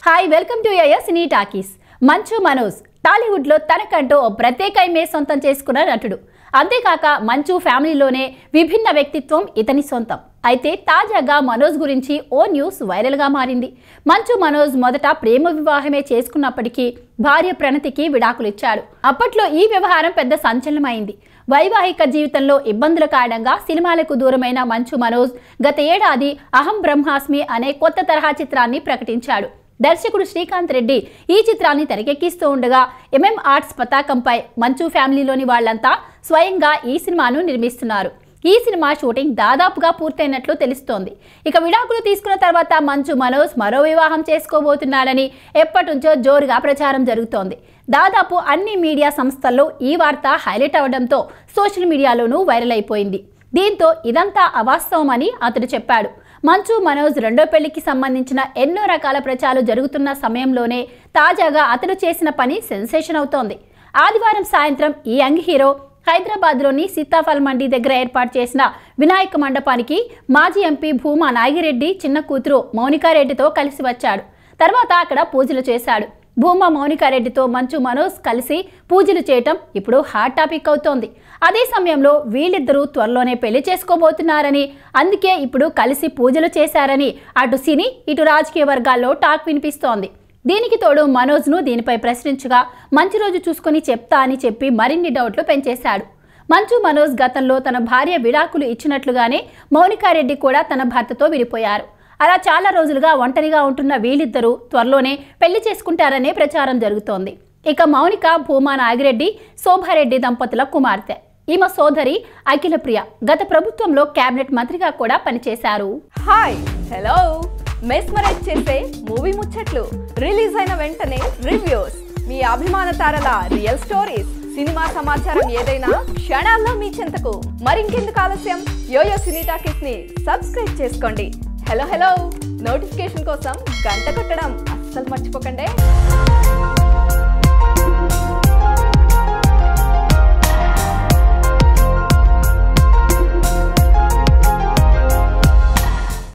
hi welcome to యయర్ cine talkies Manchu Manoj టాలీవుడ్లో తనకంటూ ఓ ప్రత్యేక ఇమేజ్ సొంతం చేసుకున్న నటుడు అంతేకాక మంచు ఫ్యామిలీలోనే విభిన్న వ్యక్తిత్వం ఇతని సొంతం అయితే తాజాగా మనోజ్ గురించి ఓ న్యూస్ వైరల్గా మారింది మంచు మనోజ్ మొదట ప్రేమ వివాహమే చేసుకున్నప్పటికీ భార్య ప్రణతికి విడాకులిచ్చాడు అప్పట్లో ఈ వ్యవహారం పెద్ద సంచలనమైంది వైవాహిక జీవితంలో ఇబ్బందుల కారణంగా సినిమాలకు దూరమైన మంచు మనోజ్ గత ఏడాది అహం బ్రహ్మాస్మి అనే కొత్త తరహా చిత్రాన్ని ప్రకటించాడు దర్శకుడు శ్రీకాంత్ రెడ్డి ఈ చిత్రాన్ని తెరకెక్కిస్తూ ఉండగా ఎంఎం ఆర్ట్స్ పతాకంపై మంచు ఫ్యామిలీలోని వాళ్ళంతా స్వయంగా ఈ సినిమాను నిర్మిస్తున్నారు ఈ సినిమా షూటింగ్ దాదాపుగా పూర్తయినట్లు తెలుస్తోంది ఇక విడాకులు తీసుకున్న తర్వాత మంచు మనోజ్ మరో వివాహం చేసుకోబోతున్నాడని ఎప్పటి నుంచో జోరుగా ప్రచారం జరుగుతోంది దాదాపు అన్ని మీడియా సంస్థల్లో ఈ వార్త హైలైట్ అవడంతో సోషల్ మీడియాలోనూ వైరల్ అయిపోయింది దీంతో ఇదంతా అవాస్తవమని అతడు చెప్పాడు మంచు మనోజ్ రెండో పెళ్లికి సంబంధించిన ఎన్నో రకాల ప్రచారాలు జరుగుతున్న సమయంలోనే తాజాగా అతడు చేసిన పని సెన్సేషన్ అవుతోంది ఆదివారం సాయంత్రం ఈ యంగ్ హీరో హైదరాబాద్లోని సీతాఫల్ మండి దగ్గర ఏర్పాటు చేసిన వినాయక మండపానికి మాజీ ఎంపీ భూమా నాగిరెడ్డి చిన్న కూతురు మౌనికారెడ్డితో కలిసి వచ్చాడు తర్వాత అక్కడ పూజలు చేశాడు భూమా మౌనికారెడ్డితో మంచు మనోజ్ కలిసి పూజలు చేయటం ఇప్పుడు హాట్ టాపిక్ అవుతోంది అదే సమయంలో వీళ్ళిద్దరూ త్వరలోనే పెళ్లి చేసుకోబోతున్నారని అందుకే ఇప్పుడు కలిసి పూజలు చేశారని అటు సినీ ఇటు రాజకీయ వర్గాల్లో టాక్ వినిపిస్తోంది దీనికి తోడు మనోజ్ను దీనిపై ప్రశ్నించగా మంచి రోజు చూసుకొని చెప్తా అని చెప్పి మరిన్ని డౌట్లు పెంచేశాడు మంచు మనోజ్ గతంలో తన భార్య విడాకులు ఇచ్చినట్లుగానే మౌనికారెడ్డి కూడా తన భర్తతో విడిపోయారు అలా చాలా రోజులుగా ఒంటరిగా ఉంటున్న వీళ్ళిద్దరూ త్వరలోనే పెళ్లి చేసుకుంటారనే ప్రచారం జరుగుతోంది ఇక మౌనిక భూమా నాగిరెడ్డి శోభారెడ్డి దంపతుల కుమార్తె ఈమె సోదరి అఖిలప్రియ గత ప్రభుత్వంలో కేబినెట్ మంత్రిగా కూడా పనిచేశారు హాయ్ హలో మెస్మరైజ్ చేసే మూవీ ముచ్చట్లు రిలీజ్ అయిన వెంటనే రివ్యూస్ మీ అభిమాన తారల రియల్ స్టోరీస్ సినిమా సమాచారం ఏదైనా క్షణాల్లో మీ చెంతకు మరింకెందుకు ఆలస్యం యోయో సినీ టాకీస్ ని సబ్స్క్రైబ్ చేసుకోండి హలో హలో నోటిఫికేషన్ కోసం గంట కొట్టడం అస్సలు మర్చిపోకండి